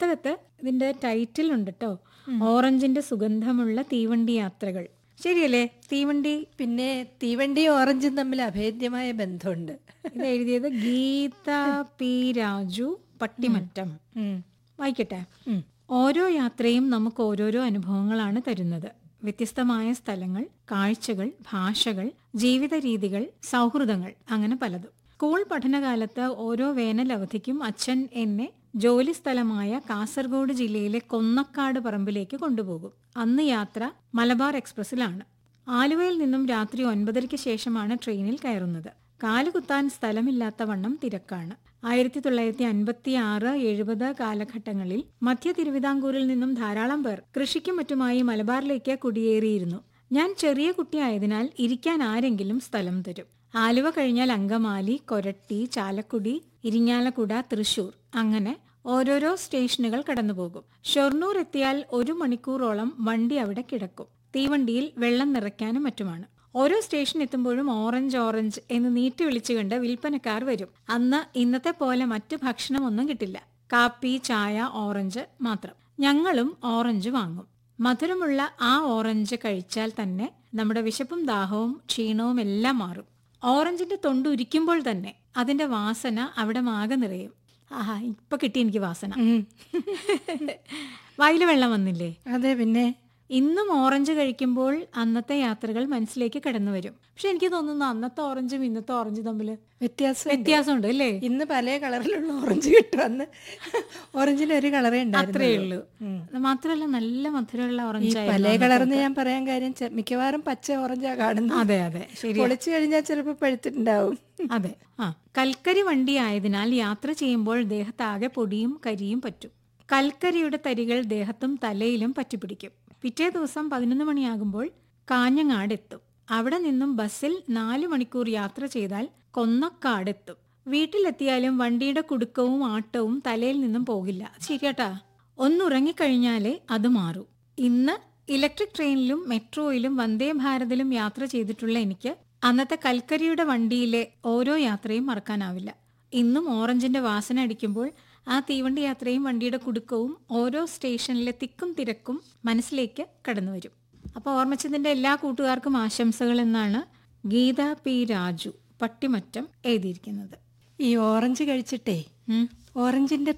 പുസ്തകത്ത് ഇതിന്റെ ടൈറ്റിൽ ഉണ്ട് കേട്ടോ ഓറഞ്ചിന്റെ സുഗന്ധമുള്ള തീവണ്ടി യാത്രകൾ ശരിയല്ലേ തീവണ്ടി പിന്നെ തീവണ്ടിയും ഓറഞ്ചും തമ്മിൽ അഭേദ്യമായ ബന്ധമുണ്ട് ഇത് എഴുതിയത് ഗീത പി രാജു പട്ടിമറ്റം വായിക്കട്ടെ ഓരോ യാത്രയും നമുക്ക് ഓരോരോ അനുഭവങ്ങളാണ് തരുന്നത് വ്യത്യസ്തമായ സ്ഥലങ്ങൾ കാഴ്ചകൾ ഭാഷകൾ ജീവിത രീതികൾ സൗഹൃദങ്ങൾ അങ്ങനെ പലതും സ്കൂൾ പഠനകാലത്ത് ഓരോ വേനൽ അവധിക്കും അച്ഛൻ എന്നെ ജോലി സ്ഥലമായ കാസർഗോഡ് ജില്ലയിലെ കൊന്നക്കാട് പറമ്പിലേക്ക് കൊണ്ടുപോകും അന്ന് യാത്ര മലബാർ എക്സ്പ്രസിലാണ് ആലുവയിൽ നിന്നും രാത്രി ഒൻപതരയ്ക്ക് ശേഷമാണ് ട്രെയിനിൽ കയറുന്നത് കാലുകുത്താൻ സ്ഥലമില്ലാത്ത വണ്ണം തിരക്കാണ് ആയിരത്തി തൊള്ളായിരത്തി അൻപത്തി ആറ് എഴുപത് കാലഘട്ടങ്ങളിൽ മധ്യ തിരുവിതാംകൂറിൽ നിന്നും ധാരാളം പേർ കൃഷിക്കും മറ്റുമായി മലബാറിലേക്ക് കുടിയേറിയിരുന്നു ഞാൻ ചെറിയ കുട്ടിയായതിനാൽ ഇരിക്കാൻ ആരെങ്കിലും സ്ഥലം തരും ആലുവ കഴിഞ്ഞാൽ അങ്കമാലി കൊരട്ടി ചാലക്കുടി ഇരിങ്ങാലക്കുട തൃശൂർ അങ്ങനെ ഓരോരോ സ്റ്റേഷനുകൾ കടന്നുപോകും ഷൊർണൂർ എത്തിയാൽ ഒരു മണിക്കൂറോളം വണ്ടി അവിടെ കിടക്കും തീവണ്ടിയിൽ വെള്ളം നിറയ്ക്കാനും മറ്റുമാണ് ഓരോ സ്റ്റേഷൻ എത്തുമ്പോഴും ഓറഞ്ച് ഓറഞ്ച് എന്ന് നീട്ടി വിളിച്ചു കണ്ട് വിൽപ്പനക്കാർ വരും അന്ന് ഇന്നത്തെ പോലെ മറ്റ് ഭക്ഷണമൊന്നും കിട്ടില്ല കാപ്പി ചായ ഓറഞ്ച് മാത്രം ഞങ്ങളും ഓറഞ്ച് വാങ്ങും മധുരമുള്ള ആ ഓറഞ്ച് കഴിച്ചാൽ തന്നെ നമ്മുടെ വിശപ്പും ദാഹവും ക്ഷീണവും എല്ലാം മാറും ഓറഞ്ചിന്റെ തൊണ്ട് ഉരിക്കുമ്പോൾ തന്നെ അതിന്റെ വാസന അവിടെ മാകെ നിറയും ആഹാ ഇപ്പൊ കിട്ടി എനിക്ക് വാസന വായില് വെള്ളം വന്നില്ലേ അതെ പിന്നെ ഇന്നും ഓറഞ്ച് കഴിക്കുമ്പോൾ അന്നത്തെ യാത്രകൾ മനസ്സിലേക്ക് കടന്നു വരും പക്ഷെ എനിക്ക് തോന്നുന്നു അന്നത്തെ ഓറഞ്ചും ഇന്നത്തെ ഓറഞ്ചും തമ്മിൽ വ്യത്യാസം വ്യത്യാസമുണ്ട് അല്ലേ ഇന്ന് പല കളറിലുള്ള ഓറഞ്ച് കിട്ടും അന്ന് ഓറഞ്ചിന് ഒരു കളറേ അത്രേ ഉണ്ടായിരുന്നു ഉള്ളൂ മാത്രമല്ല നല്ല മധുരമുള്ള ഈ ഓറഞ്ച് പല കളർന്ന് ഞാൻ പറയാൻ കാര്യം ചെ- മിക്കവാറും പച്ച ഓറഞ്ചാ കാണുന്നത് അതെ അതെ ശരി പൊളിച്ചു കഴിഞ്ഞാൽ ചിലപ്പോൾ പഴുത്തിട്ടുണ്ടാവും അതെ ആ കൽക്കരി വണ്ടി ആയതിനാൽ യാത്ര ചെയ്യുമ്പോൾ ദേഹത്താകെ പൊടിയും കരിയും പറ്റും കൽക്കരിയുടെ തരികൾ ദേഹത്തും തലയിലും പറ്റിപ്പിടിക്കും പിറ്റേ ദിവസം പതിനൊന്ന് മണിയാകുമ്പോൾ കാഞ്ഞങ്ങാടെത്തും അവിടെ നിന്നും ബസ്സിൽ നാല് മണിക്കൂർ യാത്ര ചെയ്താൽ കൊന്നക്കാടെത്തും വീട്ടിലെത്തിയാലും വണ്ടിയുടെ കുടുക്കവും ആട്ടവും തലയിൽ നിന്നും പോകില്ല ശരിയാട്ടാ ഒന്നുറങ്ങിക്കഴിഞ്ഞാലേ അത് മാറൂ ഇന്ന് ഇലക്ട്രിക് ട്രെയിനിലും മെട്രോയിലും വന്ദേ ഭാരതിലും യാത്ര ചെയ്തിട്ടുള്ള എനിക്ക് അന്നത്തെ കൽക്കരിയുടെ വണ്ടിയിലെ ഓരോ യാത്രയും മറക്കാനാവില്ല ഇന്നും ഓറഞ്ചിന്റെ വാസന അടിക്കുമ്പോൾ ആ തീവണ്ടി യാത്രയും വണ്ടിയുടെ കുടുക്കവും ഓരോ സ്റ്റേഷനിലെ തിക്കും തിരക്കും മനസ്സിലേക്ക് കടന്നു വരും അപ്പോൾ ഓർമ്മച്ചതിന്റെ എല്ലാ കൂട്ടുകാർക്കും ആശംസകൾ എന്നാണ് ഗീത പി രാജു പട്ടിമറ്റം എഴുതിയിരിക്കുന്നത് ഈ ഓറഞ്ച് കഴിച്ചിട്ടേ ഉം. ഓറഞ്ചിന്റെ